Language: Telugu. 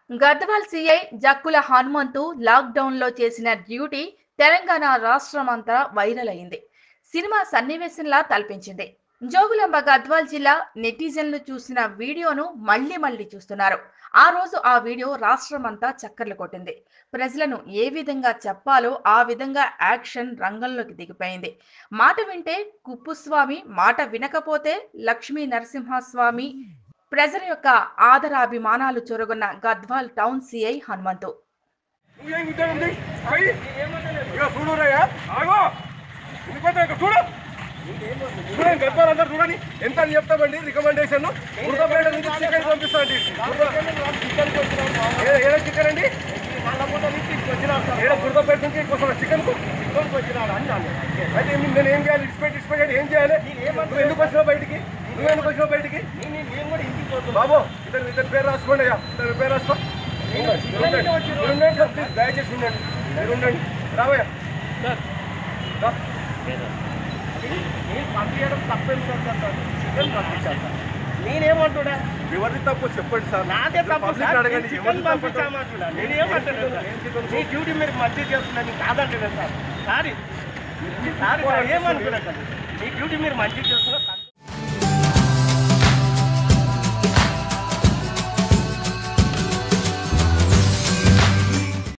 గద్వాల్ సీఐ జక్కుల హనుమంతు లాక్డౌన్లో చేసిన డ్యూటీ తెలంగాణ రాష్ట్రమంతా వైరల్ అయింది సినిమా సన్నివేశంలా తలపించింది జోగులాంబ గద్వాల్ జిల్లా నెటిజన్లు చూసిన వీడియోను మళ్లీ మళ్లీ చూస్తున్నారు ఆ రోజు ఆ వీడియో రాష్ట్రమంతా చక్కర్లు కొట్టింది ప్రజలను ఏ విధంగా చెప్పాలో ఆ విధంగా యాక్షన్ రంగంలోకి దిగిపోయింది మాట వింటే కుప్పుస్వామి మాట వినకపోతే లక్ష్మీ నరసింహస్వామి ప్రజల యొక్క ఆదరాభిమానాలు చొరగొన్న గద్వాల్ టౌన్ సిఐ హనుమంతు నువ్వేం ఉద్యోగం ఉంది? పోయి. ఇగో చూడు రయ్యా. ఆగో. ఉనిపోతే ఇక్కడ చూడు. చూడండి గద్వాలందరూ చూడండి ఎంత అని చెప్తామండి రికమెండేషన్ ఉడకబెట్ట నుంచి చికెన్ పంపిస్తా అండి ఏ- ఏదో చికెన్ అండి ఏదో గుర్తపేట నుంచి వస్తున్నా చికెన్ కు అయితే ఏమి- నేను ఏం చేయాలి ఇన్స్పెక్ట్ ఇన్స్పెక్ట్ ఏం చేయాలి నువ్వు ఎందుకు వచ్చినావు బయటికి నువ్వు ఎందుకు వచ్చినావు బయటికి బాబు ఇద్దరు ఇద్దరు పేరు రాసుకోండి అయ్యా ఇద్దరు పేరు రాసుకో ఉండండి. మీరు ఉండండి సార్ ప్లీజ్ దయచేసి ఉండండి మీరు ఉండండి రావయ్యా రా. నేను పంపించడం తప్పేం సార్ సార్ చికెన్ పంపించాను సార్ నేనేమంటున్నా ఎవరిది తప్పు చెప్పండి సార్ నాదే తప్పు పబ్లిక్ సార్ అడగండి నేను చికెన్ ఎవరిది తప్పు పంపించామంటున్నా నేనేమంటున్నాను సార్ మీ డ్యూటీ మీరు మంచి చేస్తున్నా కాదంటున్నా సార్ సారీ సారీ సార్ ఏమంటున్నా సార్ మీ డ్యూటీ మీరు మంచి చేస్తున్నా